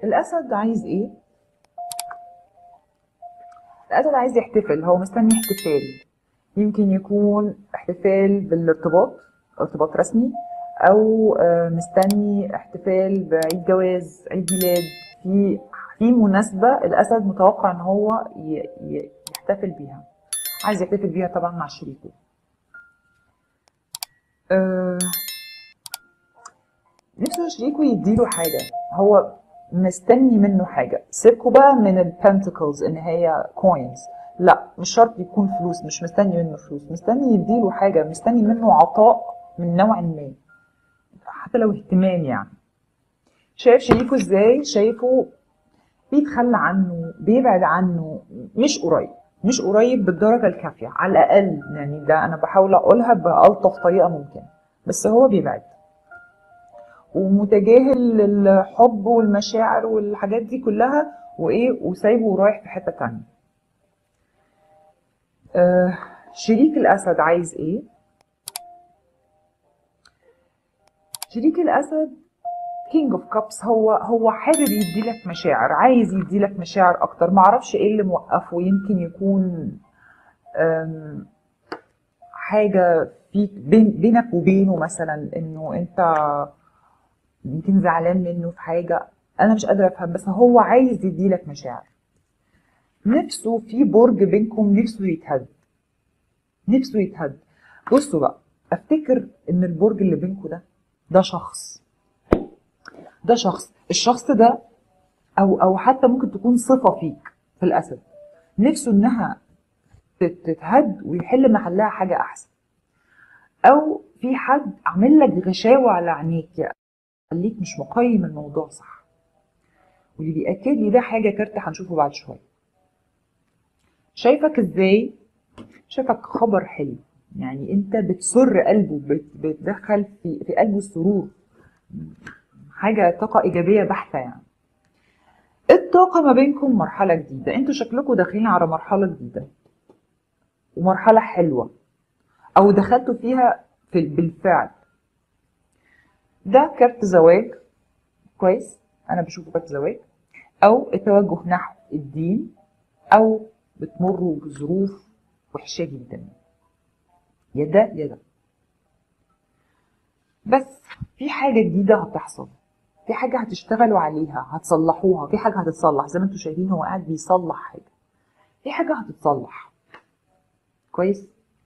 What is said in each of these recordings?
الاسد عايز ايه الاسد عايز يحتفل هو مستني احتفال يمكن يكون احتفال بالارتباط ارتباط رسمي او آه، مستني احتفال بعيد جواز عيد ميلاد في في مناسبة الأسد متوقع إن هو ي- ي- يحتفل بيها عايز يحتفل بيها طبعا مع شريكه آه، نفسه شريكه يديله حاجة هو مستني منه حاجة سيبكوا بقى من البنتكلز إن هي كوينز لا مش شرط يكون فلوس مش مستني منه فلوس مستني يديله حاجة مستني منه عطاء من نوع ما حتى لو اهتمام يعني شايف شريكه ازاي شايفه بيتخلى عنه بيبعد عنه مش قريب مش قريب بالدرجة الكافية على الأقل يعني ده أنا بحاول أقولها بألطف طريقة ممكن بس هو بيبعد ومتجاهل الحب والمشاعر والحاجات دي كلها وإيه وسايبه ورايح في حتة تانية آه شريك الأسد عايز إيه؟ شريك الأسد كينج اوف كابس هو هو حابب يديلك مشاعر عايز يديلك مشاعر اكتر معرفش ايه اللي موقفه يمكن يكون أم، حاجه فيك بين بينك وبينه مثلا انه انت يمكن زعلان منه في حاجه انا مش قادره افهم بس هو عايز يديلك مشاعر نفسه في برج بينكم نفسه يتهد نفسه يتهد بصوا بقى افتكر ان البرج اللي بينكم ده ده شخص ده شخص الشخص ده او او حتى ممكن تكون صفه فيك في الاسد نفسه انها تت- تتهد ويحل محلها حاجه احسن او في حد عامل لك غشاوه على عينيك يعني خليك مش مقيم الموضوع صح واللي بيأكد لي ده حاجه كارت هنشوفه بعد شويه شايفك ازاي شايفك خبر حلو يعني انت بتسر قلبه بت- بتدخل في في قلبه السرور حاجه طاقه ايجابيه بحته يعني الطاقه ما بينكم مرحله جديده انتوا شكلكم داخلين على مرحله جديده ومرحله حلوه او دخلتوا فيها في بالفعل ده كارت زواج كويس انا بشوفه كارت زواج او التوجه نحو الدين او بتمروا بظروف وحشه جدا يا ده يا ده بس في حاجه جديده هتحصل في حاجه هتشتغلوا عليها هتصلحوها في حاجه هتتصلح زي ما انتم شايفين هو قاعد بيصلح حاجه في حاجه هتتصلح كويس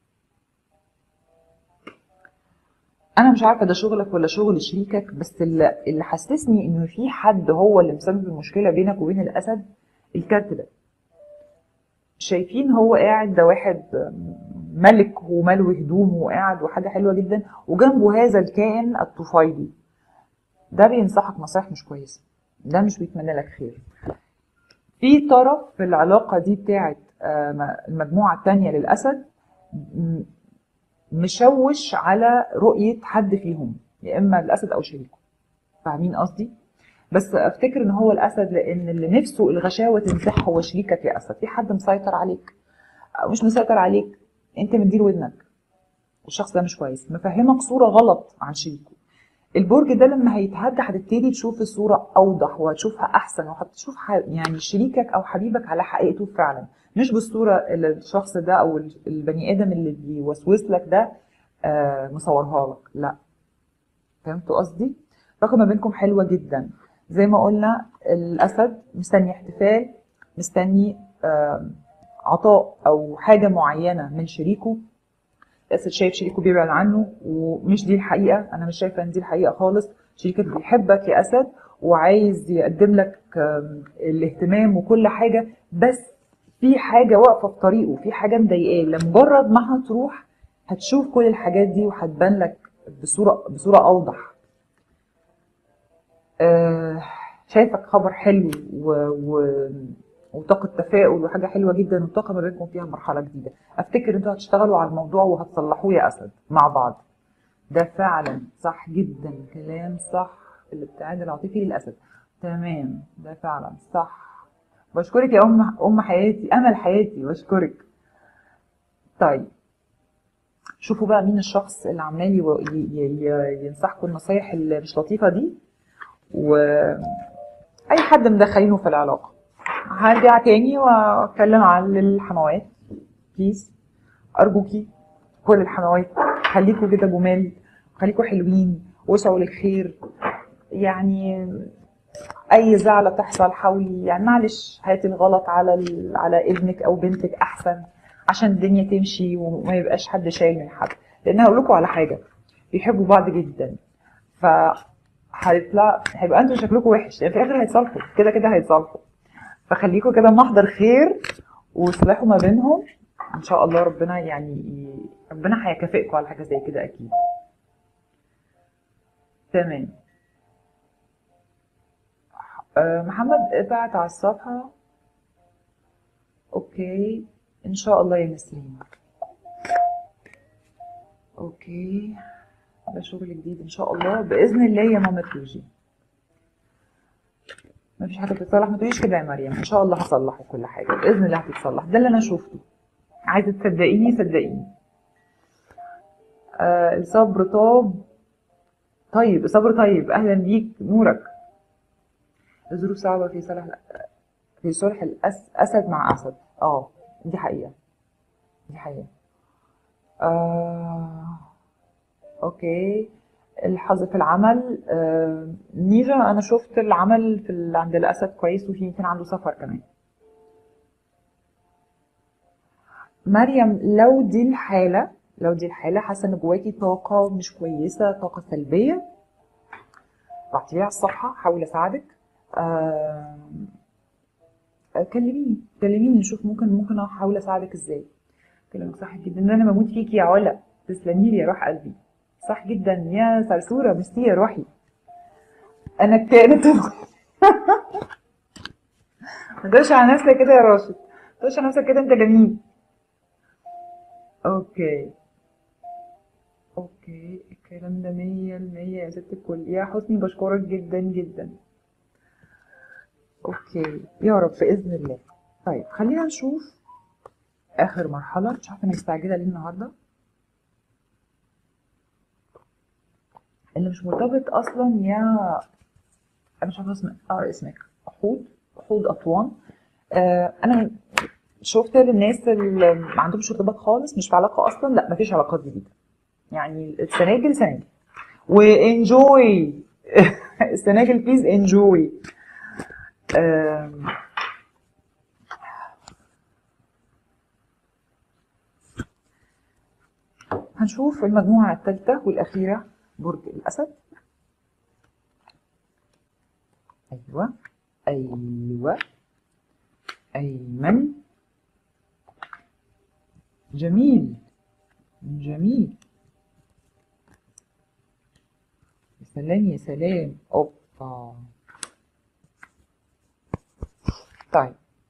انا مش عارفه ده شغلك ولا شغل شريكك بس اللي, اللي حسسني انه في حد هو اللي مسبب المشكله بينك وبين الاسد الكارت ده شايفين هو قاعد ده واحد ملك وملو هدومه وقاعد وحاجه حلوه جدا وجنبه هذا الكائن الطفيلي ده بينصحك نصايح مش كويسه ده مش بيتمنى لك خير في طرف في العلاقه دي بتاعت آه، م- المجموعه التانية للاسد م- مشوش على رؤيه حد فيهم يا اما الاسد او شريكه فاهمين قصدي بس افتكر ان هو الاسد لان اللي نفسه الغشاوه تمسح هو شريكك يا اسد في حد مسيطر عليك او مش مسيطر عليك انت مدير ودنك والشخص ده مش كويس مفهمك صوره غلط عن شريكه البرج ده لما هيتهد هتبتدي تشوف الصوره اوضح وهتشوفها احسن وهتشوف ح- يعني شريكك او حبيبك على حقيقته فعلا مش بالصوره اللي الشخص ده او ال- البني ادم اللي بيوسوس لك ده آه، مصورها لك لا فهمتوا قصدي الطاقه ما بينكم حلوه جدا زي ما قلنا الاسد مستني احتفال مستني آه، عطاء او حاجه معينه من شريكه الاسد شايف شريكه بيبعد عنه ومش دي الحقيقه انا مش شايفه ان دي الحقيقه خالص شريكك بيحبك يا اسد وعايز يقدم لك آم، الاهتمام وكل حاجه بس في حاجه واقفه في طريقه في حاجه مضايقاه لمجرد ما هتروح هتشوف كل الحاجات دي وهتبان لك بصوره بصوره اوضح آه، شايفك خبر حلو و... و... وطاقة تفاؤل وحاجة حلوة جدا والطاقة ما بينكم فيها مرحلة جديدة افتكر انتوا هتشتغلوا على الموضوع وهتصلحوه يا اسد مع بعض ده فعلا صح جدا كلام صح الابتعاد العاطفي للاسد تمام ده فعلا صح بشكرك يا ام ام حياتي امل حياتي بشكرك طيب شوفوا بقى مين الشخص اللي عمال يو- ي- ي- ي- ينصحكم النصايح اللي مش لطيفة دي و اي حد مدخلينه في العلاقه هرجع تاني واتكلم عن الحموات بليز ارجوكي كل الحموات خليكوا كده جمال خليكوا حلوين وسعوا للخير يعني اي زعله تحصل حاولي يعني معلش هاتي الغلط على ال... على ابنك او بنتك احسن عشان الدنيا تمشي وما يبقاش حد شايل من حد لان هقول لكم على حاجه بيحبوا بعض جدا ف هيطلع هيبقى انتوا شكلكم وحش لان في الاخر هيتصالحوا كده كده هيتصالحوا فخليكم كده محضر خير واصلحوا ما بينهم ان شاء الله ربنا يعني ي- ربنا هيكافئكم على حاجه زي كده اكيد تمام آه، محمد ابعت على الصفحه اوكي ان شاء الله يا نسرين اوكي ده شغل جديد ان شاء الله باذن الله يا ماما توجي ما فيش حاجه بتتصلح ما تقوليش كده يا مريم ان شاء الله هصلح كل حاجه باذن الله هتتصلح ده اللي انا شفته عايزه تصدقيني صدقيني آه الصبر طاب طيب الصبر طيب اهلا بيك نورك الظروف صعبه في صالح في صلح الأس... اسد مع اسد اه دي حقيقه دي حقيقه آه... اوكي الحظ في العمل آه... نيجا انا شفت العمل في ال... عند الاسد كويس وفي يمكن عنده سفر كمان مريم لو دي الحالة لو دي الحالة حاسة ان جواكي طاقة مش كويسة طاقة سلبية بعتيلي على الصفحة حاول اساعدك آه... كلميني كلميني نشوف ممكن ممكن احاول اساعدك ازاي كلامك صح جدا ان انا بموت فيكي يا علا تسلمي لي يا روح قلبي صح جدا يا سرسوره ميرسي يا روحي انا كانت ما تقولش على نفسك كده يا راشد ما تقولش على نفسك كده انت جميل اوكي اوكي الكلام ده مية المية يا ست الكل يا حسني بشكرك جدا جدا اوكي يا رب باذن الله طيب خلينا نشوف اخر مرحله مش عارفه انا مستعجله ليه النهارده اللي مش مرتبط اصلا يا انا مش عارفه اسمك اه اسمك حوض حوض اطوان آه انا شفت الناس اللي ما عندهمش ارتباط خالص مش في علاقه اصلا لا مفيش علاقات جديده يعني السناجل سناجل وانجوي السناجل بليز انجوي هنشوف المجموعة الثالثة والأخيرة برج الأسد أيوة أيوة أيمن جميل جميل يا سلام يا سلام أوبا طيب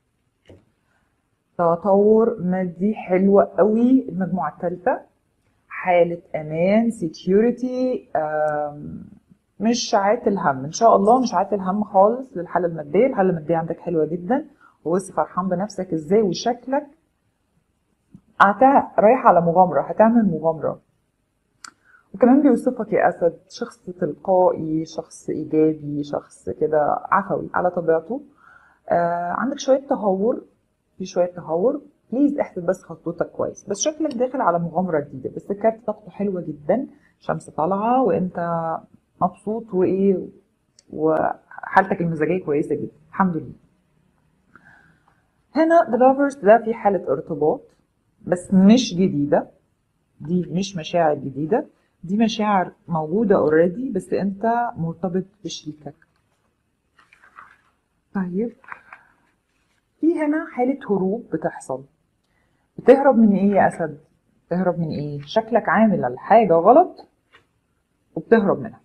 تطور مادي حلو قوي المجموعة الثالثة حالة أمان سيكيورتي مش عاتل هم إن شاء الله مش عاتل هم خالص للحالة المادية الحالة المادية عندك حلوة جدا وبص فرحان بنفسك إزاي وشكلك هت- رايح على مغامرة هتعمل مغامرة وكمان بيوصفك يا أسد شخص تلقائي شخص إيجابي شخص كده عفوي على طبيعته آه عندك شوية تهور في شوية تهور بليز احسب بس خطوتك كويس بس شكلك داخل على مغامرة جديدة بس الكارت طاقته حلوة جدا شمس طالعة وانت مبسوط وايه وحالتك المزاجية كويسة جدا الحمد لله هنا the lovers ده في حالة ارتباط بس مش جديدة دي مش مشاعر جديدة دي مشاعر موجودة اوريدي بس انت مرتبط بشريكك طيب في هنا حالة هروب بتحصل بتهرب من ايه يا اسد بتهرب من ايه شكلك عامل على حاجة غلط وبتهرب منها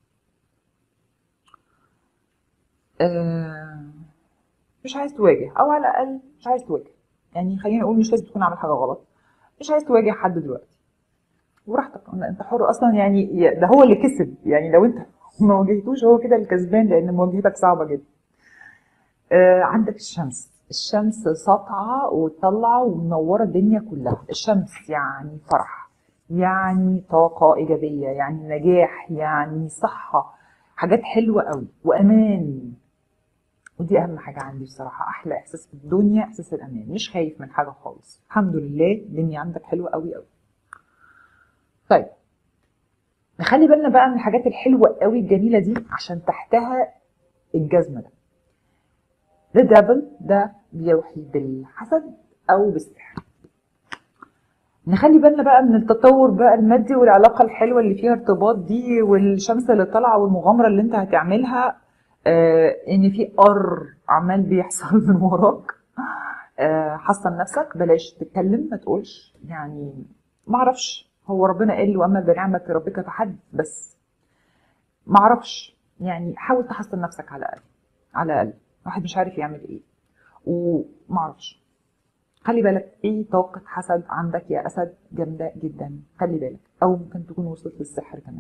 آه مش عايز تواجه او على الاقل مش عايز تواجه يعني خلينا نقول مش لازم تكون عامل حاجة غلط مش عايز تواجه حد دلوقتي براحتك انت حر اصلا يعني ده هو اللي كسب يعني لو انت ما واجهتوش هو كده الكسبان لان مواجهتك صعبة جدا آه عندك الشمس الشمس ساطعة وطالعة ومنورة الدنيا كلها الشمس يعني فرح يعني طاقة إيجابية يعني نجاح يعني صحة حاجات حلوة قوي وأمان ودي اهم حاجه عندي بصراحه احلى احساس في الدنيا احساس الامان مش خايف من حاجه خالص الحمد لله الدنيا عندك حلوه قوي قوي طيب نخلي بالنا بقى من الحاجات الحلوه قوي الجميله دي عشان تحتها الجزمه ده The devil ده بيوحي بالحسد او بالسحر نخلي بالنا بقى من التطور بقى المادي والعلاقه الحلوه اللي فيها ارتباط دي والشمس اللي طالعه والمغامره اللي انت هتعملها آه ان في قر عمال بيحصل من وراك آه حصن نفسك بلاش تتكلم ما تقولش يعني ما اعرفش هو ربنا قال له اما بنعمه ربك فحد بس ما اعرفش يعني حاول تحصن نفسك على الاقل على الاقل واحد مش عارف يعمل ايه وما اعرفش خلي بالك في طاقة حسد عندك يا أسد جامدة جدا خلي بالك أو ممكن تكون وصلت للسحر كمان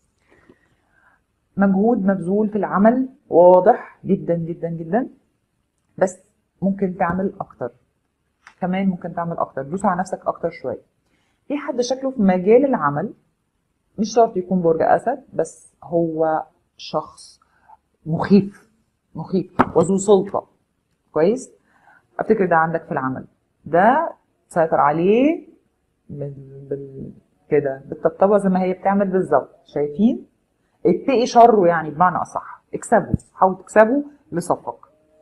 مجهود مبذول في العمل واضح جدا جدا جدا بس ممكن تعمل أكتر كمان ممكن تعمل أكتر دوس على نفسك أكتر شوية في حد شكله في مجال العمل مش شرط يكون برج أسد بس هو شخص مخيف مخيف وذو سلطة كويس افتكر ده عندك في العمل ده سيطر عليه بال... بال... كده بالطبطبه زي ما هي بتعمل بالظبط شايفين اتقي شره يعني بمعنى اصح اكسبه حاول تكسبه لصفك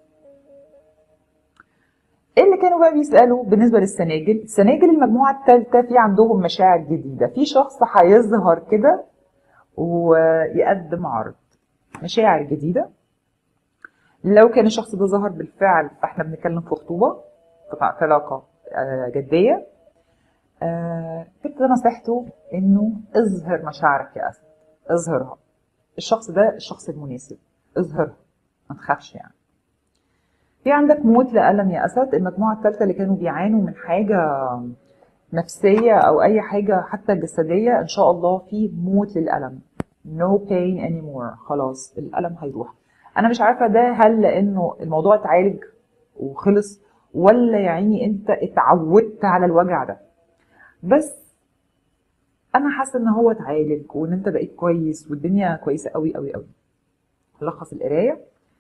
ايه اللي كانوا بقى بيسالوا بالنسبه للسناجل السناجل المجموعه الثالثه في عندهم مشاعر جديده في شخص هيظهر كده ويقدم عرض مشاعر جديده لو كان الشخص ده ظهر بالفعل فاحنا بنتكلم في خطوبه في علاقه جديه كنت نصيحته انه اظهر مشاعرك يا اسد اظهرها الشخص ده الشخص المناسب اظهرها ما تخافش يعني في عندك موت لألم يا أسد المجموعة الثالثة اللي كانوا بيعانوا من حاجة نفسية أو أي حاجة حتى جسدية إن شاء الله في موت للألم no pain anymore خلاص الألم هيروح أنا مش عارفة ده هل لأنه الموضوع اتعالج وخلص ولا يا عيني أنت اتعودت على الوجع ده بس أنا حاسة إن هو اتعالج وإن أنت بقيت كويس والدنيا كويسة قوي قوي قوي لخص القراية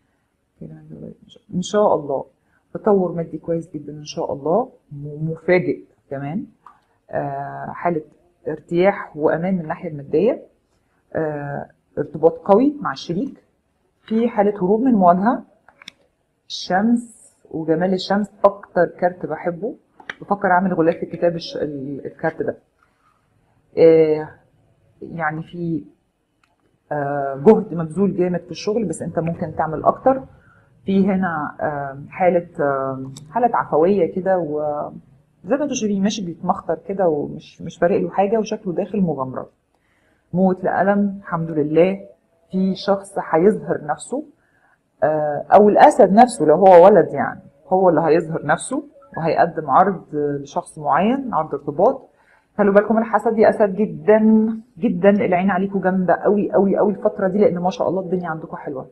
ان شاء الله تطور مادي كويس جدا ان شاء الله مفاجئ كمان آه حاله ارتياح وامان من الناحيه الماديه آه ارتباط قوي مع الشريك في حاله هروب من مواجهه الشمس وجمال الشمس اكتر كارت بحبه بفكر اعمل غلاف في كتاب الكارت ده آه يعني في جهد مبذول جامد في الشغل بس انت ممكن تعمل اكتر في هنا حالة حالة عفوية كده وزي ما انتوا شايفين ماشي بيتمخطر كده ومش مش فارق له حاجة وشكله داخل مغامرة موت لألم الحمد لله في شخص هيظهر نفسه أو الأسد نفسه لو هو ولد يعني هو اللي هيظهر نفسه وهيقدم عرض لشخص معين عرض ارتباط خلوا بالكم الحسد يا اسد جدا جدا العين عليكم جامده قوي قوي قوي الفتره دي لان ما شاء الله الدنيا عندكم حلوه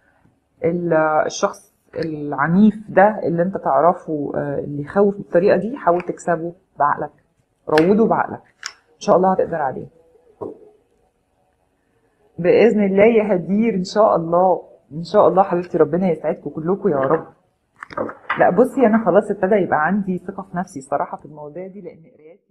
الشخص العنيف ده اللي انت تعرفه اللي يخوف بالطريقه دي حاول تكسبه بعقلك روضه بعقلك ان شاء الله هتقدر عليه باذن الله يا هدير ان شاء الله ان شاء الله حبيبتي ربنا يسعدكم كلكم يا رب لا بصي انا خلاص ابتدى يبقى عندي ثقه في نفسي صراحه في المواضيع دي لان قرايات